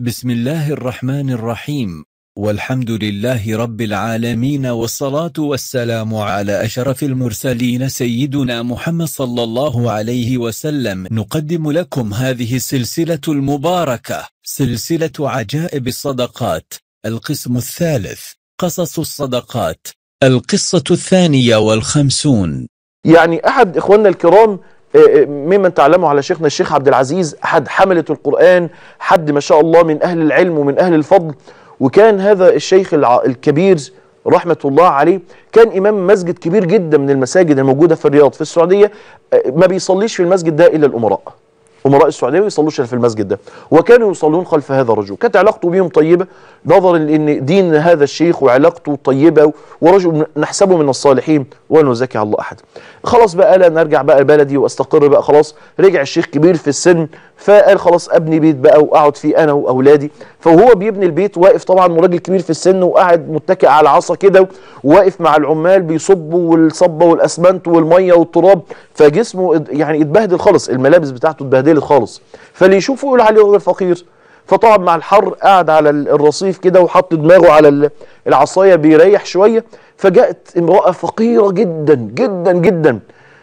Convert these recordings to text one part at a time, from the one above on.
بسم الله الرحمن الرحيم والحمد لله رب العالمين والصلاة والسلام على أشرف المرسلين سيدنا محمد صلى الله عليه وسلم نقدم لكم هذه السلسلة المباركة سلسلة عجائب الصدقات القسم الثالث قصص الصدقات القصة الثانية والخمسون يعني أحد إخواننا الكرام ممن تعلموا على شيخنا الشيخ عبد العزيز أحد حملة القرآن حد ما شاء الله من أهل العلم ومن أهل الفضل وكان هذا الشيخ الكبير رحمة الله عليه كان إمام مسجد كبير جدا من المساجد الموجودة في الرياض في السعودية ما بيصليش في المسجد ده إلا الأمراء أمراء السعودية ما يصلوش في المسجد ده وكانوا يصلون خلف هذا الرجل كانت علاقته بهم طيبة نظرا لأن دين هذا الشيخ وعلاقته طيبة ورجل نحسبه من الصالحين ولا نزكي على الله أحد خلاص بقى لا نرجع بقى بلدي واستقر بقى خلاص رجع الشيخ كبير في السن فقال خلاص ابني بيت بقى واقعد فيه انا واولادي فهو بيبني البيت واقف طبعا راجل كبير في السن وقاعد متكئ على عصا كده وواقف مع العمال بيصبوا والصبه والاسمنت والميه والتراب فجسمه يعني اتبهدل خالص الملابس بتاعته اتبهدلت خالص فاللي يشوفه يقول عليه راجل فقير فطبعا مع الحر قاعد على الرصيف كده وحط دماغه على العصايه بيريح شويه فجاءت امراه فقيره جدا جدا جدا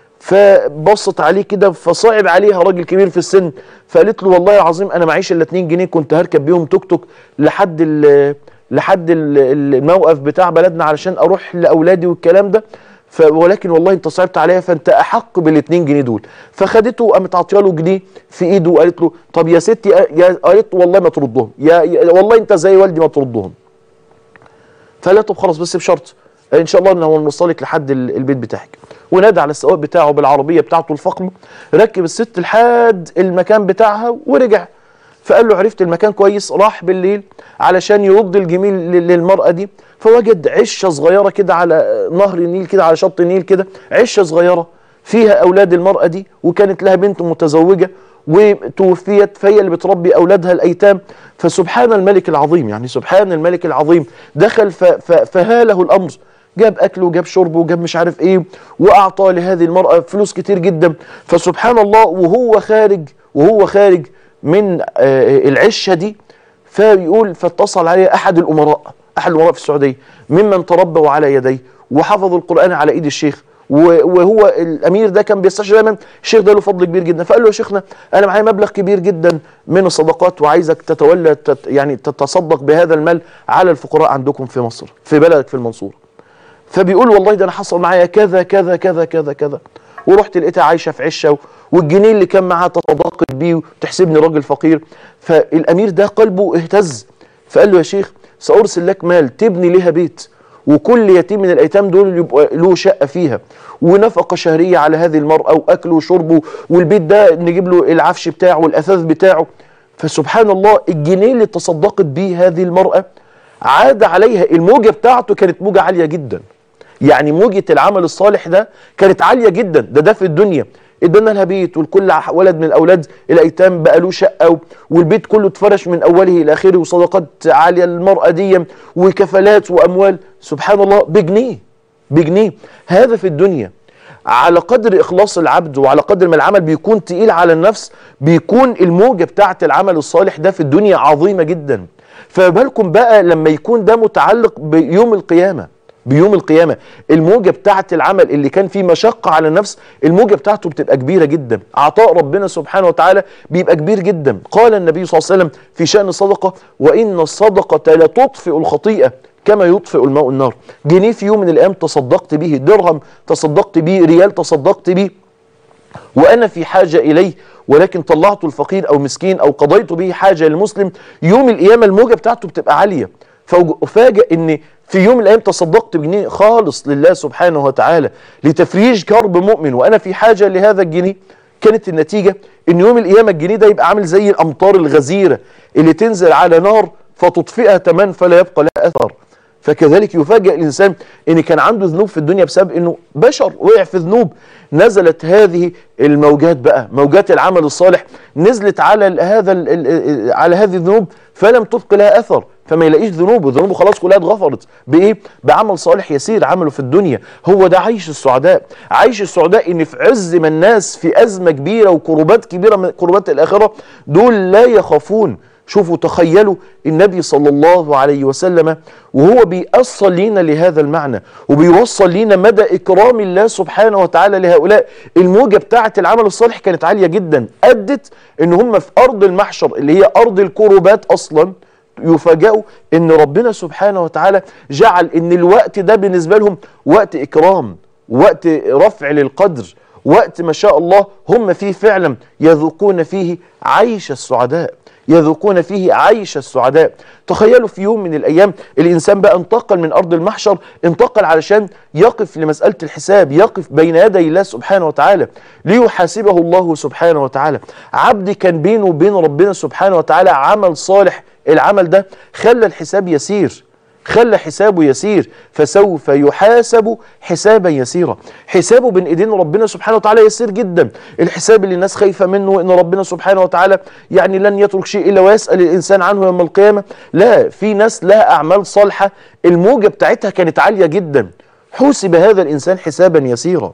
فبصت عليه كده فصعب عليها راجل كبير في السن فقالت له والله العظيم انا معيش الا 2 جنيه كنت هركب بيهم توك توك لحد ال لحد ال الموقف بتاع بلدنا علشان اروح لاولادي والكلام ده ولكن والله انت صعبت عليا فانت احق بال 2 جنيه دول فخدته وقامت عاطيه له جنيه في ايده وقالت له طب يا ستي يا قالت والله ما تردهم يا, يا والله انت زي والدي ما تردهم فقال لها طب خلاص بس بشرط ان شاء الله ان هو نوصلك لحد البيت بتاعك ونادى على السواق بتاعه بالعربيه بتاعته الفخمه ركب الست لحد المكان بتاعها ورجع فقال له عرفت المكان كويس راح بالليل علشان يرد الجميل للمراه دي فوجد عشه صغيره كده على نهر النيل كده على شط النيل كده عشه صغيره فيها اولاد المراه دي وكانت لها بنت متزوجه وتوفيت فهي اللي بتربي اولادها الايتام فسبحان الملك العظيم يعني سبحان الملك العظيم دخل فهاله الامر جاب اكله وجاب شربه وجاب مش عارف ايه واعطى لهذه المراه فلوس كتير جدا فسبحان الله وهو خارج وهو خارج من العشه دي فيقول فاتصل عليه احد الامراء احد الامراء في السعوديه ممن تربوا على يديه وحفظوا القران على ايد الشيخ وهو الامير ده كان بيستشعر دايما الشيخ ده له فضل كبير جدا فقال له يا شيخنا انا معايا مبلغ كبير جدا من الصدقات وعايزك تتولى تت يعني تتصدق بهذا المال على الفقراء عندكم في مصر في بلدك في المنصوره فبيقول والله ده انا حصل معايا كذا كذا كذا كذا كذا ورحت لقيتها عايشه في عشه والجنيه اللي كان معاها تتضاقت بيه وتحسبني راجل فقير فالامير ده قلبه اهتز فقال له يا شيخ سارسل لك مال تبني لها بيت وكل يتيم من الايتام دول يبقى له شقه فيها ونفقه شهريه على هذه المراه واكله وشربه والبيت ده نجيب له العفش بتاعه والاثاث بتاعه فسبحان الله الجنيه اللي تصدقت بيه هذه المراه عاد عليها الموجه بتاعته كانت موجه عاليه جدا يعني موجة العمل الصالح ده كانت عالية جدا ده ده في الدنيا ادانا لها بيت والكل ولد من الاولاد الايتام بقى له شقه والبيت كله اتفرش من اوله الى اخره وصدقات عاليه للمراه دي وكفالات واموال سبحان الله بجنيه بجنيه هذا في الدنيا على قدر اخلاص العبد وعلى قدر ما العمل بيكون تقيل على النفس بيكون الموجه بتاعه العمل الصالح ده في الدنيا عظيمه جدا فبالكم بقى لما يكون ده متعلق بيوم القيامه بيوم القيامة الموجة بتاعة العمل اللي كان فيه مشقة على النفس الموجة بتاعته بتبقى كبيرة جدا عطاء ربنا سبحانه وتعالى بيبقى كبير جدا قال النبي صلى الله عليه وسلم في شأن الصدقة وإن الصدقة لتطفئ الخطيئة كما يطفئ الماء النار جنيه في يوم من الأيام تصدقت به درهم تصدقت به ريال تصدقت به وأنا في حاجة إليه ولكن طلعته الفقير أو مسكين أو قضيت به حاجة للمسلم يوم القيامة الموجة بتاعته بتبقى عالية فأفاجئ أن في يوم من الايام تصدقت بجنيه خالص لله سبحانه وتعالى لتفريج كرب مؤمن وانا في حاجه لهذا الجنيه كانت النتيجه ان يوم القيامه الجنيه ده يبقى عامل زي الامطار الغزيره اللي تنزل على نار فتطفئها تماما فلا يبقى لها اثر فكذلك يفاجئ الانسان ان كان عنده ذنوب في الدنيا بسبب انه بشر وقع في ذنوب نزلت هذه الموجات بقى موجات العمل الصالح نزلت على هذا على هذه الذنوب فلم تبق لها اثر فما يلاقيش ذنوبه ذنوبه خلاص كلها اتغفرت بايه بعمل صالح يسير عمله في الدنيا هو ده عيش السعداء عيش السعداء ان في عز ما الناس في ازمه كبيره وكروبات كبيره من كروبات الاخره دول لا يخافون شوفوا تخيلوا النبي صلى الله عليه وسلم وهو بيأصل لينا لهذا المعنى وبيوصل لينا مدى إكرام الله سبحانه وتعالى لهؤلاء الموجة بتاعة العمل الصالح كانت عالية جدا أدت إن هم في أرض المحشر اللي هي أرض الكروبات أصلا يفاجئوا ان ربنا سبحانه وتعالى جعل ان الوقت ده بالنسبة لهم وقت اكرام وقت رفع للقدر وقت ما شاء الله هم فيه فعلا يذوقون فيه عيش السعداء يذوقون فيه عيش السعداء تخيلوا في يوم من الأيام الإنسان بقى انتقل من أرض المحشر انتقل علشان يقف لمسألة الحساب يقف بين يدي الله سبحانه وتعالى ليحاسبه الله سبحانه وتعالى عبد كان بينه وبين ربنا سبحانه وتعالى عمل صالح العمل ده خلى الحساب يسير خلى حسابه يسير فسوف يحاسب حسابا يسيرا حسابه بين ايدين ربنا سبحانه وتعالى يسير جدا الحساب اللي الناس خايفه منه ان ربنا سبحانه وتعالى يعني لن يترك شيء الا ويسال الانسان عنه يوم القيامه لا في ناس لها اعمال صالحه الموجه بتاعتها كانت عاليه جدا حوسب هذا الانسان حسابا يسيرا